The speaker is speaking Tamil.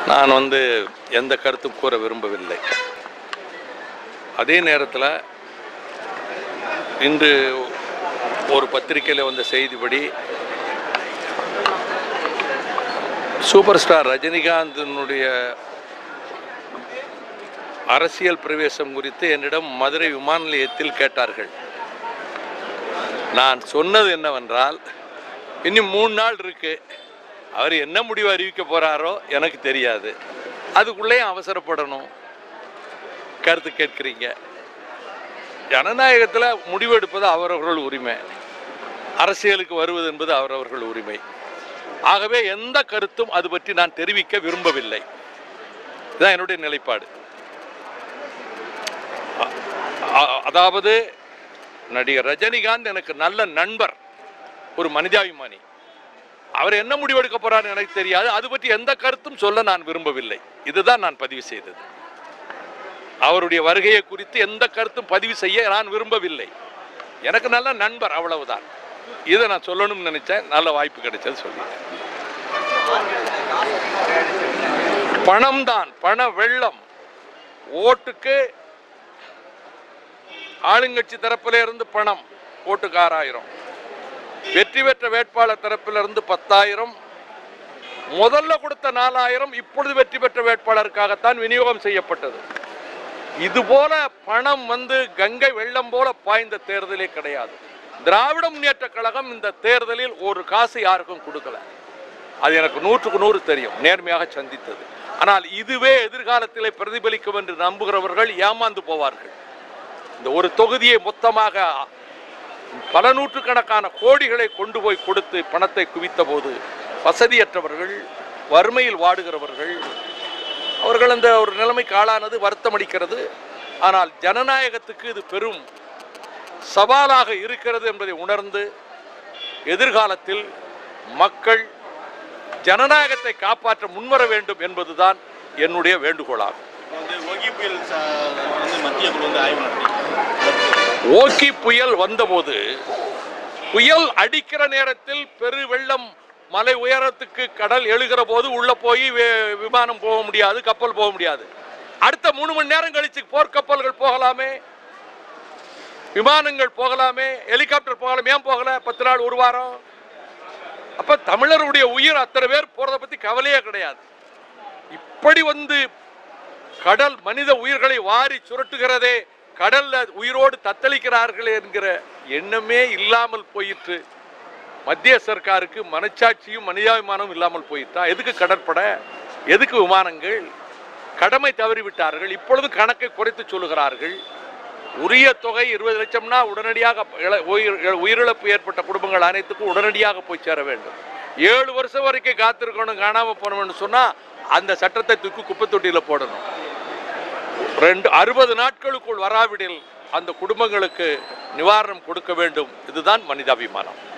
நான் வந்து எந்த கருத்தும் கூற விரும்பவில்லை அதே நேரத்தில் இன்று ஒரு பத்திரிகையில் வந்த செய்திப்படி சூப்பர் ஸ்டார் ரஜினிகாந்தினுடைய அரசியல் பிரவேசம் குறித்து என்னிடம் மதுரை விமான நிலையத்தில் கேட்டார்கள் நான் சொன்னது என்னவென்றால் இன்னும் மூணு நாள் இருக்கு அவர் என்ன முடிவு அறிவிக்க போறாரோ எனக்கு தெரியாது அதுக்குள்ளேயும் அவசரப்படணும் கருத்து கேட்குறீங்க ஜனநாயகத்தில் முடிவெடுப்பது அவரவர்கள் உரிமை அரசியலுக்கு வருவது என்பது அவரவர்கள் உரிமை ஆகவே எந்த கருத்தும் அது பற்றி நான் தெரிவிக்க விரும்பவில்லை இதுதான் என்னுடைய நிலைப்பாடு அ- அ- அதாவது நடிகர் ரஜினிகாந்த் எனக்கு நல்ல நண்பர் ஒரு மனிதாபிமானி அவர் என்ன முடிவெடுக்க போறாரு எனக்கு தெரியாது அது பற்றி எந்த கருத்தும் சொல்ல நான் விரும்பவில்லை இதுதான் நான் பதிவு செய்தது அவருடைய வருகையை குறித்து எந்த கருத்தும் பதிவு செய்ய நான் விரும்பவில்லை எனக்கு நல்ல நண்பர் அவ்வளவுதான் இதை நான் சொல்லணும்னு நினைச்சேன் நல்ல வாய்ப்பு கிடைச்சது சொல்லிட்டேன் பணம் தான் பண வெள்ளம் ஓட்டுக்கு ஆளுங்கட்சி தரப்பில இருந்து பணம் ஓட்டுக்கு ஆறாயிரம் வெற்றி பெற்ற வேட்பாளர் தரப்பிலிருந்து பத்தாயிரம் முதல்ல கொடுத்த நாலாயிரம் இப்பொழுது வெற்றி பெற்ற வேட்பாளருக்காகத்தான் விநியோகம் செய்யப்பட்டது இது போல பணம் வந்து கங்கை வெள்ளம் போல பாய்ந்த தேர்தலே கிடையாது திராவிட முன்னேற்ற கழகம் இந்த தேர்தலில் ஒரு காசு யாருக்கும் கொடுக்கல அது எனக்கு நூற்றுக்கு நூறு தெரியும் நேர்மையாக சந்தித்தது ஆனால் இதுவே எதிர்காலத்திலே பிரதிபலிக்கும் என்று நம்புகிறவர்கள் ஏமாந்து போவார்கள் இந்த ஒரு தொகுதியை மொத்தமாக பல நூற்றுக்கணக்கான கோடிகளை கொண்டு போய் கொடுத்து பணத்தை குவித்த போது வசதியற்றவர்கள் வறுமையில் வாடுகிறவர்கள் அவர்கள் அந்த ஒரு நிலைமைக்கு ஆளானது வருத்தமளிக்கிறது ஆனால் ஜனநாயகத்துக்கு இது பெரும் சவாலாக இருக்கிறது என்பதை உணர்ந்து எதிர்காலத்தில் மக்கள் ஜனநாயகத்தை காப்பாற்ற முன்வர வேண்டும் என்பதுதான் என்னுடைய வேண்டுகோளாகும் வந்து ஒகி புயல் ச- வந்து மத்திய குழு வந்து ஆய்வு நடத்தி ஓகி புயல் வந்தபோது புயல் அடிக்கிற நேரத்தில் பெரு வெள்ளம் மலை உயரத்துக்கு கடல் எழுகிற போது உள்ள போய் வி- விமானம் போக முடியாது கப்பல் போக முடியாது அடுத்த மூணு மணி நேரம் கழிச்சு போர்க்கப்பல்கள் போகலாமே விமானங்கள் போகலாமே ஹெலிகாப்டர் போகலாமே ஏன் போகல பத்து நாள் ஒரு வாரம் அப்ப தமிழருடைய உயிர் அத்தனை பேர் போறதை பத்தி கவலையே கிடையாது இப்படி வந்து கடல் மனித உயிர்களை வாரி சுருட்டுகிறதே கடல்ல உயிரோடு தத்தளிக்கிறார்கள் என்கிற எண்ணமே இல்லாமல் போயிற்று மத்திய சர்க்காருக்கு மனச்சாட்சியும் மனிதாபிமானமும் இல்லாமல் போயிட்டா எதுக்கு கடற்படை எதுக்கு விமானங்கள் கடமை தவறிவிட்டார்கள் இப்பொழுது கணக்கை குறைத்து சொல்லுகிறார்கள் உரிய தொகை இருபது லட்சம்னா உடனடியாக இழ- உயிர் இழ- உயிரிழப்பு ஏற்பட்ட குடும்பங்கள் அனைத்துக்கும் உடனடியாக போய் சேர வேண்டும் ஏழு வருஷம் வரைக்கும் காத்திருக்கணும் காணாம போனோம்னு சொன்னா அந்த சட்டத்தை தூக்கி குப்பை தொட்டியில போடணும் ரெண்டு அறுபது நாட்களுக்குள் வராவிடில் அந்த குடும்பங்களுக்கு நிவாரணம் கொடுக்க வேண்டும் இதுதான் மனிதாபிமானம்